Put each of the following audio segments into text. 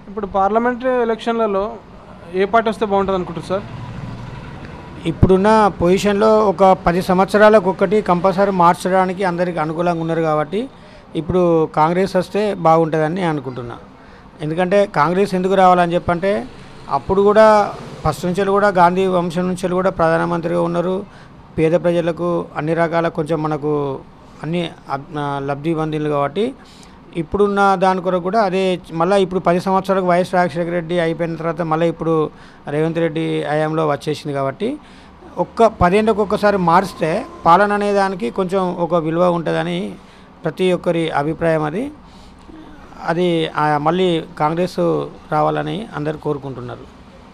ఇప్పుడు పార్లమెంటరీ ఎలక్షన్లలో ఏ పార్టీ వస్తే బాగుంటుంది అనుకుంటారు సార్ ఇప్పుడున్న పొజిషన్లో ఒక పది సంవత్సరాలకు ఒక్కటి కంపల్సరీ మార్చడానికి అందరికి అనుకూలంగా ఉన్నారు కాబట్టి ఇప్పుడు కాంగ్రెస్ వస్తే బాగుంటుందని నేను అనుకుంటున్నా ఎందుకంటే కాంగ్రెస్ ఎందుకు రావాలని చెప్పంటే అప్పుడు కూడా ఫస్ట్ నుంచి కూడా గాంధీ వంశం నుంచి కూడా ప్రధానమంత్రిగా ఉన్నారు పేద ప్రజలకు అన్ని రకాల కొంచెం మనకు అన్ని అబ్- ఆ, లబ్ధి పొందింది కాబట్టి ఇప్పుడున్న దాని కొరకు కూడా అదే మళ్ళీ ఇప్పుడు పది సంవత్సరాలకు వైఎస్ రాజశేఖర రెడ్డి అయిపోయిన తర్వాత మళ్ళీ ఇప్పుడు రేవంత్ రెడ్డి హయాంలో వచ్చేసింది కాబట్టి ఒక్క పదేళ్ళకి ఒక్కసారి మారిస్తే పాలన అనే దానికి కొంచెం ఒక విలువ ఉంటుందని ప్రతి ఒక్కరి అభిప్రాయం అది అది ఆ, మళ్ళీ కాంగ్రెస్ రావాలని అందరు కోరుకుంటున్నారు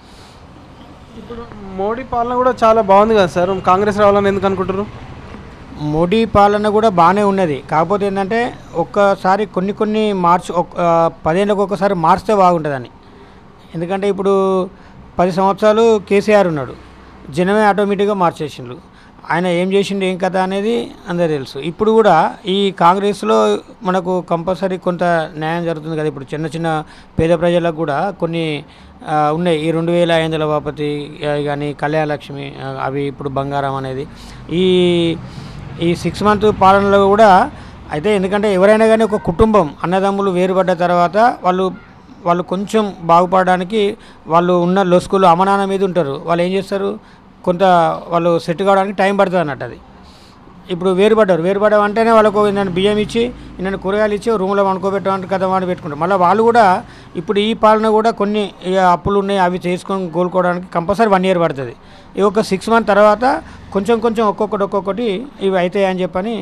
ఇప్పుడు మోడీ పాలన కూడా చాలా బాగుంది కదా సార్ కాంగ్రెస్ రావాలని ఎందుకు అనుకుంటారు మోడీ పాలన కూడా బాగానే ఉన్నది కాకపోతే ఏంటంటే ఒక్కసారి కొన్ని కొన్ని మార్చు ఒక్- ఆ, పదేళ్ళకు ఒక్కసారి మార్చితే బాగుంటుందని ఎందుకంటే ఇప్పుడు పది సంవత్సరాలు కేసీఆర్ ఉన్నాడు జనమే ఆటోమేటిక్గా మార్చేసిండు ఆయన ఏం చేసిండు ఏం కథ అనేది అందరు తెలుసు ఇప్పుడు కూడా ఈ కాంగ్రెస్లో మనకు కంపల్సరీ కొంత న్యాయం జరుగుతుంది కదా ఇప్పుడు చిన్న చిన్న పేద ప్రజలకు కూడా కొన్ని ఆ, ఉన్నాయి ఈ రెండు వేల ఐదు వందల బాపతి కానీ కళ్యాణలక్ష్మి ఆ, అవి ఇప్పుడు బంగారం అనేది ఈ ఈ సిక్స్ మంత్ పాలనలో కూడా అయితే ఎందుకంటే ఎవరైనా కానీ ఒక కుటుంబం అన్నదమ్ములు వేరుపడ్డ తర్వాత వాళ్ళు వాళ్ళు కొంచెం బాగుపడడానికి వాళ్ళు ఉన్న లొసుకులు అమనాన్న మీద ఉంటారు వాళ్ళు ఏం చేస్తారు కొంత వాళ్ళు సెట్ కావడానికి టైం పడుతుంది అన్నట్టు అది ఇప్పుడు వేరుపడ్డారు వేరుపడ్డ అంటేనే వాళ్ళకు నన్ను బియ్యం ఇచ్చి నన్ను కూరగాయలు ఇచ్చి రూమ్లో వండుకోబెట్టడానికి కదా వాడు పెట్టుకుంటారు మళ్ళీ వాళ్ళు కూడా ఇప్పుడు ఈ పాలన కూడా కొన్ని ఇక అప్పులు ఉన్నాయి అవి చేసుకొని కోలుకోవడానికి కంపల్సరీ వన్ ఇయర్ పడుతుంది ఈ ఒక సిక్స్ మంత్ తర్వాత కొంచెం కొంచెం ఒక్కొక్కటి ఒక్కొక్కటి ఇవి అవుతాయి అని చెప్పని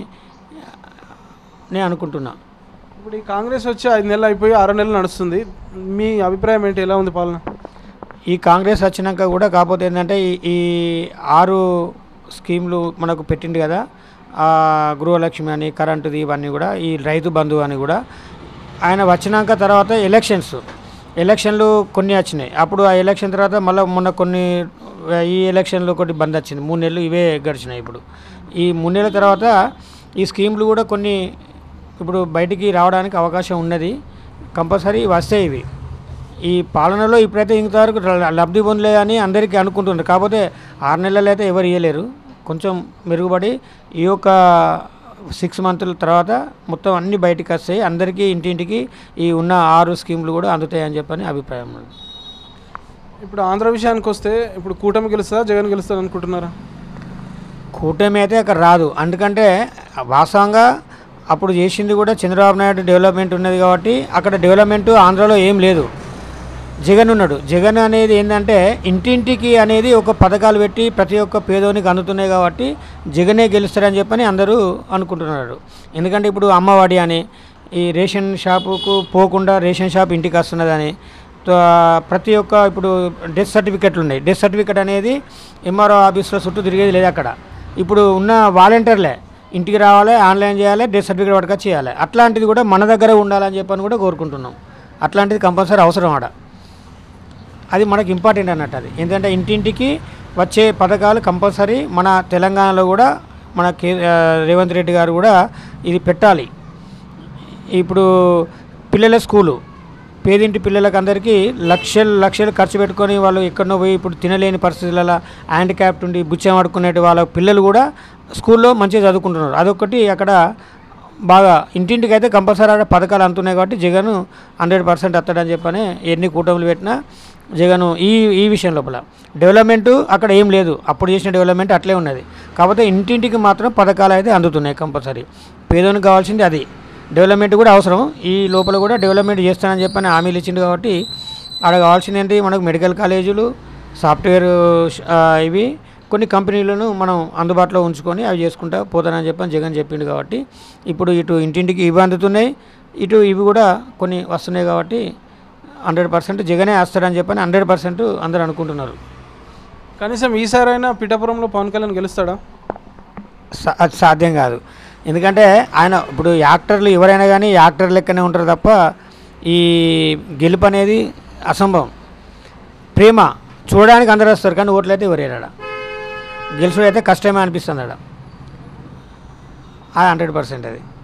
నేను అనుకుంటున్నా ఇప్పుడు ఈ కాంగ్రెస్ వచ్చి ఐదు నెలలు అయిపోయి ఆరు నెలలు నడుస్తుంది మీ అభిప్రాయం ఏంటి ఎలా ఉంది పాలన ఈ కాంగ్రెస్ వచ్చినాక కూడా కాకపోతే ఏంటంటే ఈ ఈ ఆరు స్కీమ్లు మనకు పెట్టింది కదా ఆ గృహలక్ష్మి అని కరెంటుది ఇవన్నీ కూడా ఈ రైతు బంధువు అని కూడా ఆయన వచ్చినాక తర్వాత ఎలక్షన్స్ ఎలక్షన్లు కొన్ని వచ్చినాయి అప్పుడు ఆ ఎలక్షన్ తర్వాత మళ్ళీ మొన్న కొన్ని ఈ ఎలక్షన్లో ఒకటి బంద్ వచ్చింది మూడు నెలలు ఇవే గడిచినాయి ఇప్పుడు ఈ మూడు నెలల తర్వాత ఈ స్కీమ్లు కూడా కొన్ని ఇప్పుడు బయటికి రావడానికి అవకాశం ఉన్నది కంపల్సరీ వస్తాయి ఇవి ఈ పాలనలో ఇప్పుడైతే ఇంతవరకు ల- లబ్ధి పొందలేదని అందరికీ అనుకుంటున్నారు కాకపోతే ఆరు నెలలు అయితే ఎవరు ఇవ్వలేరు కొంచెం మెరుగుపడి ఈ యొక్క సిక్స్ మంత్ల తర్వాత మొత్తం అన్ని బయటికి వస్తాయి అందరికీ ఇంటింటికి ఈ ఉన్న ఆరు స్కీములు కూడా అందుతాయని చెప్పని అభిప్రాయం ఉన్నది ఇప్పుడు ఆంధ్ర విషయానికి వస్తే ఇప్పుడు కూటమి గెలుస్తుందా జగన్ గెలుస్తుంది అనుకుంటున్నారా కూటమి అయితే అక్కడ రాదు ఎందుకంటే వాస్తవంగా అప్పుడు చేసింది కూడా చంద్రబాబు నాయుడు డెవలప్మెంట్ ఉన్నది కాబట్టి అక్కడ డెవలప్మెంట్ ఆంధ్రాలో ఏం లేదు జగన్ ఉన్నాడు జగన్ అనేది ఏంటంటే ఇంటింటికి అనేది ఒక పథకాలు పెట్టి ప్రతి ఒక్క పేదోనికి అందుతున్నాయి కాబట్టి జగనే గెలుస్తారని చెప్పని అందరూ అనుకుంటున్నారు ఎందుకంటే ఇప్పుడు అమ్మఒడి అని ఈ రేషన్ షాపుకు పోకుండా రేషన్ షాప్ ఇంటికి వస్తున్నదని తో- ప్రతి ఒక్క ఇప్పుడు డెత్ సర్టిఫికెట్లు ఉన్నాయి డెత్ సర్టిఫికెట్ అనేది ఎంఆర్ఓ ఆఫీస్లో చుట్టూ తిరిగేది లేదు అక్కడ ఇప్పుడు ఉన్న వాలంటీర్లే ఇంటికి రావాలి ఆన్లైన్ చేయాలి డెత్ సర్టిఫికేట్ పట్టుకొచ్చి చేయాలి అట్లాంటిది కూడా మన దగ్గర ఉండాలని చెప్పని కూడా కోరుకుంటున్నాం అట్లాంటిది కంపల్సరీ అవసరం ఆడ అది మనకు ఇంపార్టెంట్ అన్నట్టు అది ఎందుకంటే ఇంటింటికి వచ్చే పథకాలు కంపల్సరీ మన తెలంగాణలో కూడా మన కే ఆ, రేవంత్ రెడ్డి గారు కూడా ఇది పెట్టాలి ఇప్పుడు పిల్లల స్కూలు పేదింటి పిల్లలకు అందరికీ లక్షలు లక్షలు ఖర్చు పెట్టుకొని వాళ్ళు ఎక్కడనో పోయి ఇప్పుడు తినలేని పరిస్థితులలో హ్యాండిక్యాప్ట్ ఉండి బుచ్చం ఆడుకునే వాళ్ళ పిల్లలు కూడా స్కూల్లో మంచిగా చదువుకుంటున్నారు అదొకటి అక్కడ బాగా ఇంటింటికి అయితే కంపల్సరీ ఆడ పథకాలు అందుతున్నాయి కాబట్టి జగన్ హండ్రెడ్ పర్సెంట్ వస్తాడని చెప్పని ఎన్ని కూటములు పెట్టినా జగన్ ఈ ఈ విషయం లోపల డెవలప్మెంట్ అక్కడ ఏం లేదు అప్పుడు చేసిన డెవలప్మెంట్ అట్లే ఉన్నది కాకపోతే ఇంటింటికి మాత్రం పథకాలు అయితే అందుతున్నాయి కంపల్సరీ పేదోనికి కావాల్సింది అది డెవలప్మెంట్ కూడా అవసరం ఈ లోపల కూడా డెవలప్మెంట్ చేస్తానని చెప్పని హామీలు ఇచ్చిండు కాబట్టి ఆడ కావాల్సింది ఏంటి మనకు మెడికల్ కాలేజీలు సాఫ్ట్వేర్ ష- ఆ, ఇవి కొన్ని కంపెనీలను మనం అందుబాటులో ఉంచుకొని అవి చేసుకుంటా పోతానని చెప్పని జగన్ చెప్పిండు కాబట్టి ఇప్పుడు ఇటు ఇంటింటికి ఇవి అందుతున్నాయి ఇటు ఇవి కూడా కొన్ని వస్తున్నాయి కాబట్టి హండ్రెడ్ పర్సెంట్ జగనే వేస్తాడని చెప్పని హండ్రెడ్ పర్సెంట్ అందరూ అనుకుంటున్నారు కనీసం ఈసారైనా పిఠాపురంలో పవన్ కళ్యాణ్ గెలుస్తాడా సా- అది సాధ్యం కాదు ఎందుకంటే ఆయన ఇప్పుడు యాక్టర్లు ఎవరైనా కానీ యాక్టర్ లెక్కనే ఉంటారు తప్ప ఈ గెలుపు అనేది అసంభవం ప్రేమ చూడడానికి అందరూ వస్తారు కానీ ఓట్లు అయితే ఎవరేరాడ గెలుచుడు అయితే కష్టమే అనిపిస్తుంది ఆడ అది హండ్రెడ్ పర్సెంట్ అది